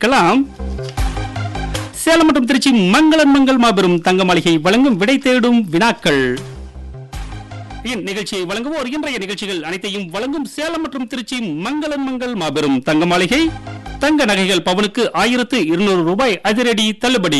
கேட்கலாம் சேலம் மற்றும் திருச்சி மங்களன் மங்கள் மாபெரும் தங்க மாளிகை வழங்கும் விடை தேடும் வினாக்கள் இந்நிகழ்ச்சியை வழங்குவோர் இன்றைய நிகழ்ச்சிகள் அனைத்தையும் வழங்கும் சேலம் மற்றும் திருச்சி மங்களன் மங்கள் மாபெரும் தங்க மாளிகை தங்க நகைகள் பவனுக்கு ஆயிரத்து இருநூறு ரூபாய் அதிரடி தள்ளுபடி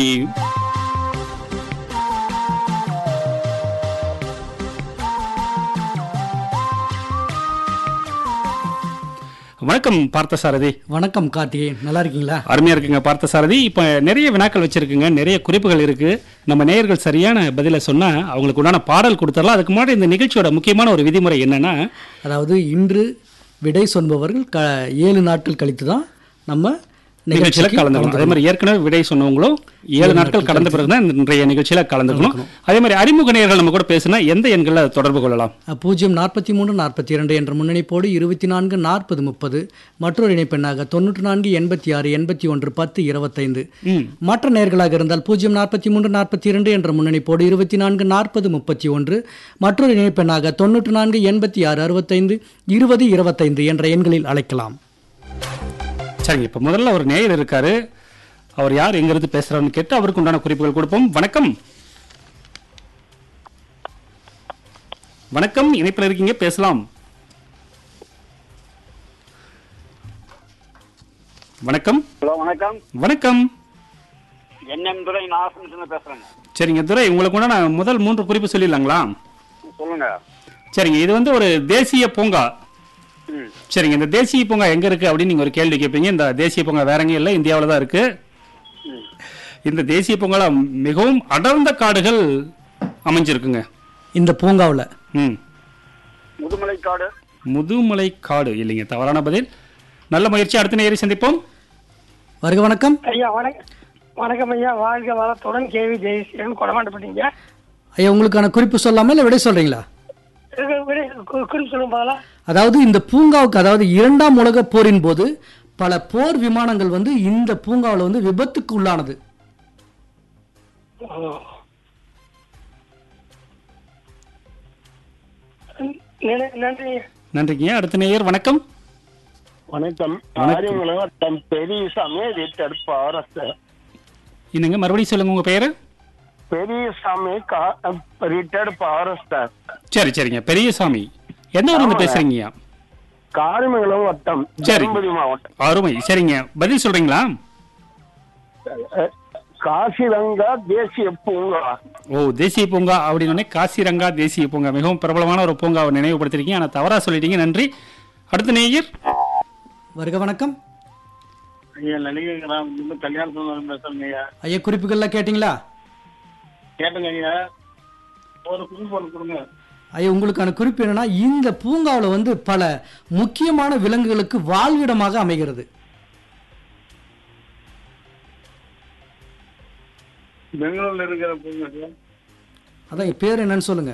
வணக்கம் பார்த்தசாரதி வணக்கம் கார்த்திகேயன் நல்லா இருக்கீங்களா அருமையா இருக்குங்க பார்த்தசாரதி இப்ப நிறைய வினாக்கள் வச்சிருக்குங்க நிறைய குறிப்புகள் இருக்கு நம்ம நேயர்கள் சரியான பதிலை சொன்னா அவங்களுக்கு உண்டான பாடல் கொடுத்துடலாம் அதுக்கு முன்னாடி இந்த நிகழ்ச்சியோட முக்கியமான ஒரு விதிமுறை என்னன்னா அதாவது இன்று விடை சொல்பவர்கள் க ஏழு நாட்கள் கழித்து தான் நம்ம நிகழ்ச்சியில நிகழ்ச்சிக்கு கலந்துக்கணும் அதே மாதிரி ஏற்கனவே விடை சொன்னவங்களும் ஏழு நாட்கள் கடந்த பிறகுதான் இன்றைய நிகழ்ச்சியில கலந்துக்கணும் அதே மாதிரி அறிமுக நேயர்கள் நம்ம கூட பேசினா எந்த எண்களை தொடர்பு கொள்ளலாம் அஹ், பூஜ்ஜியம் நாற்பத்தி மூன்று நாற்பத்தி இரண்டு என்ற முன்னணிப்போடு இருபத்தி நான்கு நாற்பது முப்பது மற்றொரு இணைப்பெண்ணாக தொண்ணூற்றி நான்கு எண்பத்தி ஆறு எண்பத்தி ஒன்று பத்து இருபத்தைந்து ம் மற்ற நேர்களாக இருந்தால் பூஜ்ஜியம் நாற்பத்தி மூன்று நாற்பத்தி இரண்டு என்ற முன்னணிப்போடு இருபத்தி நான்கு நாற்பது முப்பத்தி ஒன்று மற்றொரு இணைப்பெண்ணாக தொண்ணூற்று நான்கு எண்பத்தி ஆறு அறுபத்தைந்து இருபது இருபத்தைந்து என்ற எண்களில் அழைக்கலாம் சரிங்க இப்ப முதல்ல ஒரு நேயர் இருக்காரு அவர் யார் எங்க இருந்து பேசுறாருன்னு கேட்டு அவருக்கு உண்டான குறிப்புகள் கொடுப்போம் வணக்கம் வணக்கம் இணைப்பில் இருக்கீங்க பேசலாம் வணக்கம் ஹலோ வணக்கம் வணக்கம் என்எம் துரை நாகரசன் பேசுறேங்க சரிங்க துரை உங்களுக்கு உண்டான முதல் மூன்று குறிப்பு சொல்லிடலாங்களா சொல்லுங்க சரிங்க இது வந்து ஒரு தேசிய பூங்கா ம் சரிங்க இந்த தேசிய பூங்கா எங்க இருக்கு அப்படின்னு நீங்க ஒரு கேள்வி கேட்பீங்க இந்த தேசிய பூங்கா வேற எங்கேயும் இல்லை இந்தியாவில் தான் இருக்கு ம். இந்த தேசிய பூங்கால மிகவும் அடர்ந்த காடுகள் அமைஞ்சிருக்குங்க இந்த பூங்காவில் ம் முதுமலைக்காடு முதுமலை காடு இல்லைங்க தவறான பதில் நல்ல முயற்சி அடுத்த நேரி சந்திப்போம் வருக வணக்கம் ஐயா வணக்கம் வணக்கம் ஐயா வாழ்க வளத்துடன் கேவி ஜெயசீலன் கொடமாட்டப்பட்டீங்க ஐயா உங்களுக்கான குறிப்பு சொல்லாமல் இல்லை விடை சொல்றீங்களா குறிப்பு சொல்லுங்க போதெல்லாம் அதாவது இந்த பூங்காவுக்கு அதாவது இரண்டாம் உலக போரின் போது பல போர் விமானங்கள் வந்து இந்த பூங்காவில் வந்து விபத்துக்கு உள்ளானது நன்றி நன்றிங்க அடுத்த நேயர் வணக்கம் வணக்கம் வணக்கம். ஆரியங்குளம் தம் பெரியசாமி வீட்டடுப்பு அரசு என்னங்க மறுபடியும் சொல்லுங்க உங்க பெயரு பெரியசாமி ரிட்டையர்டு ஃபாரஸ்டர் சரி சரிங்க பெரியசாமி எந்த ஊர்ல இருந்து பேசுறீங்க காரிமங்கலம் வட்டம் சரி. தருமபுரி மாவட்டம் அருமை சரிங்க பதில் சொல்றீங்களா அஹ், காசிரங்கா தேசிய பூங்கா ஓ தேசிய பூங்கா அப்படின்னு காசிரங்கா தேசிய பூங்கா மிகவும் பிரபலமான ஒரு பூங்காவை நினைவுபடுத்திருக்கீங்க ஆனா தவறா சொல்லிட்டீங்க நன்றி அடுத்த நேயர் வருக வணக்கம் ஐயா நடிகர் இன்னும் கல்யாணம் பேசுறேங்க ஐயா ஐயா குறிப்புகள்லாம் கேட்டிங்களா கேட்டுங்க ஐயா ஒரு குறிப்பு ஒன்று கொடுங்க ஐயா உங்களுக்கான குறிப்பு என்னன்னா இந்த பூங்காவில் வந்து பல முக்கியமான விலங்குகளுக்கு வாழ்விடமாக அமைகிறது பெங்களூர்ல இருக்கிற பூங்கா சார் அதான் என் பேர் என்னன்னு சொல்லுங்க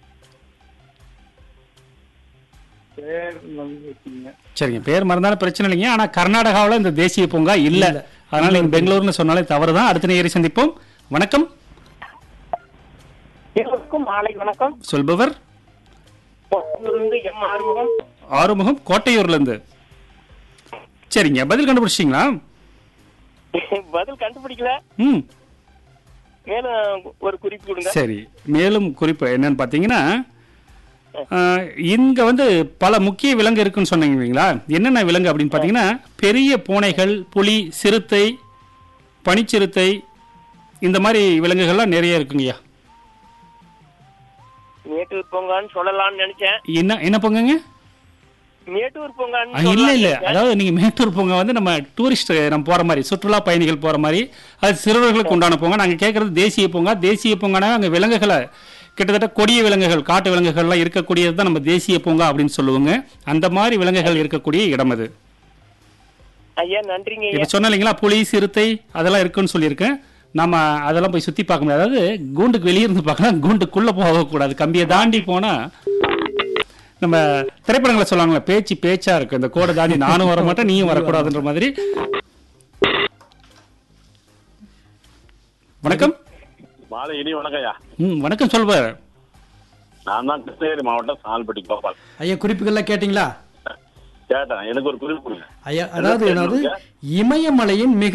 பேர் வந்து வச்சுங்க. சரிங்க பேர் மறந்தாலும் பிரச்சனை இல்லைங்க ஆனா கர்நாடகாவுல இந்த தேசிய பூங்கா இல்ல இல்ல. அதனால நீங்க பெங்களூர்னு சொன்னாலே தவறுதான் அடுத்த நேயரை சந்திப்போம் வணக்கம் எல்லோருக்கும் மாலை வணக்கம் சொல்பவர் இருந்து எம் ஆறுமுகம் ஆறுமுகம் கோட்டையூர்ல இருந்து சரிங்க பதில் கண்டுபிடிச்சிங்களா பதில் கண்டுபிடிக்கல ம் மேலும் ஒரு குறிப்பு கொடுங்க சரி மேலும் குறிப்பு என்னன்னு பாத்தீங்கன்னா ஆஹ், இங்க வந்து பல முக்கிய விலங்கு இருக்குன்னு சொன்னீங்க இல்லைங்களா என்னென்ன விலங்கு அப்படின்னு பாத்தீங்கன்னா பெரிய பூனைகள் புலி சிறுத்தை பனிச்சிறுத்தை இந்த மாதிரி விலங்குகள்லாம் நிறைய இருக்குங்கய்யா மேட்டூர் பூங்கான்னு சொல்லலாம்னு நினைச்சேன் என்ன என்ன பொங்குங்க மேட்டூர் ஆ, பூங்கான்னு இல்ல இல்ல அதாவது நீங்க மேட்டூர் பூங்கா வந்து நம்ம டூரிஸ்ட் நம்ம போற மாதிரி சுற்றுலா பயணிகள் போற மாதிரி அது சிறுவர்களுக்கு உண்டான பூங்கா நாங்க கேட்கறது தேசிய பூங்கா தேசிய பூங்கானா அங்க விலங்குகளை கிட்டத்தட்ட கொடிய விலங்குகள் காட்டு விலங்குகள்லாம் இருக்கக்கூடியது தான் நம்ம தேசிய பூங்கா அப்படின்னு சொல்லுவோங்க அந்த மாதிரி விலங்குகள் இருக்கக்கூடிய இடம் அது ஐயா நன்றிங்க ஐயா இப்ப சொன்ன இல்லைங்களா புலி சிறுத்தை அதெல்லாம் இருக்குன்னு சொல்லியிருக்கேன் நம்ம அதெல்லாம் போய் சுத்தி பார்க்க முடியாது அதாவது கூண்டுக்கு வெளியே இருந்து பார்க்கலாம் கூண்டுக்குள்ள போகக்கூடாது கம்பியை தாண்டி போனா நம்ம திரைப்படங்களை சொல்லுவாங்களே பேச்சு பேச்சா இருக்கு இந்த கோடை தாண்டி நானும் வர மாட்டேன் நீயும் வரக்கூடாதுன்ற மாதிரி வணக்கம் மாலை இனி வணக்கம் ஐயா ம் வணக்கம் சொல்வார் நான் தான் கிருஷ்ணகிரி மாவட்டம் சால்பட்டி கோபால் ஐயா குறிப்புகள்லாம் கேட்டிங்களா கேட்டேன் எனக்கு ஒரு குறிப்பு கொடுங்க ஐயா அதாவது என்னது இமயமலையின் மிக